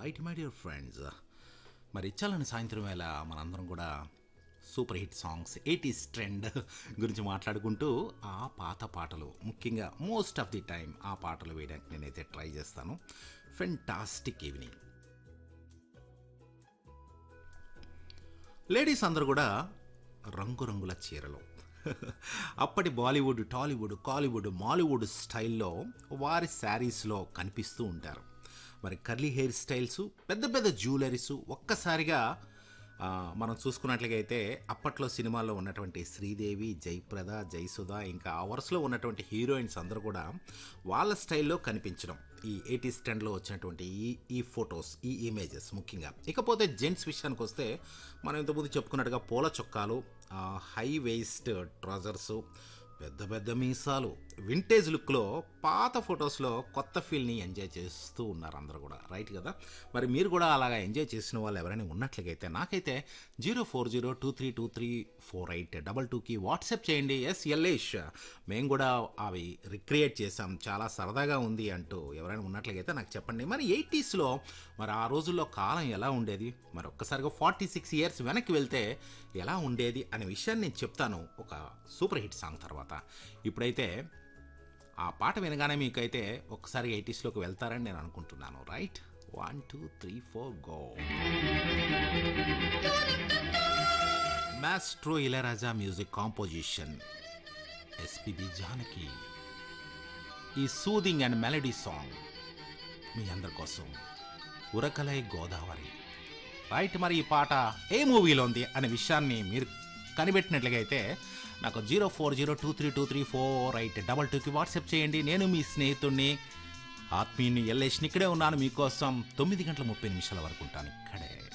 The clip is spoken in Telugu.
రైట్ మై డియర్ ఫ్రెండ్స్ మరి ఇచ్చాలని సాయంత్రం వేళ మనందరం కూడా super hit songs eighties trend గురించి మాట్లాడుకుంటూ ఆ పాత పాటలు ముఖ్యంగా మోస్ట్ ఆఫ్ ది టైం ఆ పాటలు వేయడానికి నేనైతే ట్రై చేస్తాను ఫెంటాస్టిక్ ఈవినింగ్ లేడీస్ అందరూ కూడా రంగురంగుల చీరలు అప్పటి బాలీవుడ్ టాలీవుడ్ కాలీవుడ్ మాలీవుడ్ స్టైల్లో వారి శారీస్లో కనిపిస్తూ ఉంటారు మరి కర్లీ హెయిర్ స్టైల్స్ పెద్ద పెద్ద జ్యువెలరీస్ ఒక్కసారిగా ఆ, మనం చూసుకున్నట్లుగా అయితే అప్పట్లో సినిమాల్లో ఉన్నటువంటి శ్రీదేవి జయప్రద జయసుధ ఇంకా ఆ వరుసలో ఉన్నటువంటి హీరోయిన్స్ అందరూ కూడా వాళ్ళ స్టైల్లో కనిపించడం ఈ ఎయిటీస్ టెన్లో వచ్చినటువంటి ఈ ఈ ఫొటోస్ ఈ ఇమేజెస్ ముఖ్యంగా ఇకపోతే జెంట్స్ విషయానికి వస్తే మనం ఇంతకుముందు చెప్పుకున్నట్టుగా పూల చొక్కాలు హై వేస్ట్ ట్రౌజర్సు పెద్ద పెద్ద మీసాలు వింటేజ్ లుక్లో పాత ఫొటోస్లో కొత్త ఫీల్ని ఎంజాయ్ చేస్తూ ఉన్నారు అందరూ కూడా రైట్ కదా మరి మీరు కూడా అలాగా ఎంజాయ్ చేసిన వాళ్ళు ఎవరైనా ఉన్నట్లయితే నాకైతే zero four zero two three two three four eight double టూకి వాట్సాప్ చేయండి ఎస్ ఎల్లేష్ మేము కూడా అవి రిక్రియేట్ చేసాం చాలా సరదాగా ఉంది అంటూ ఎవరైనా ఉన్నట్లయితే నాకు చెప్పండి మరి ఎయిటీస్లో మరి ఆ రోజుల్లో కాలం ఎలా ఉండేది మరి ఒక్కసారిగా ఫార్టీ సిక్స్ ఇయర్స్ వెనక్కి వెళ్తే ఎలా ఉండేది అనే విషయాన్ని నేను చెప్తాను ఒక సూపర్ హిట్ సాంగ్ తర్వాత ఇప్పుడైతే ఆ పాట వినగానే మీకైతే ఒక్కసారి ఎయిటీస్లోకి వెళ్తారని నేను అనుకుంటున్నాను right one two three four go maestro Ilaiyaraaja music composition SPB Janaki ఈ సూదింగ్ అండ్ మెలడీ సాంగ్ మీ అందరి కోసం ఉరకలై గోదావరి రైట్ మరి ఈ పాట ఏ మూవీలో ఉంది అనే విషయాన్ని మీరు కనిపెట్టినట్లుగా అయితే నాకు zero four zero two three two three four eight double టూకి వాట్సాప్ చేయండి నేను మీ స్నేహితుడిని ఆత్మీయుని ఎల్లేష్ని ఇక్కడే ఉన్నాను మీకోసం తొమ్మిది గంటల ముప్పై నిమిషాల వరకు ఉంటాను ఇక్కడే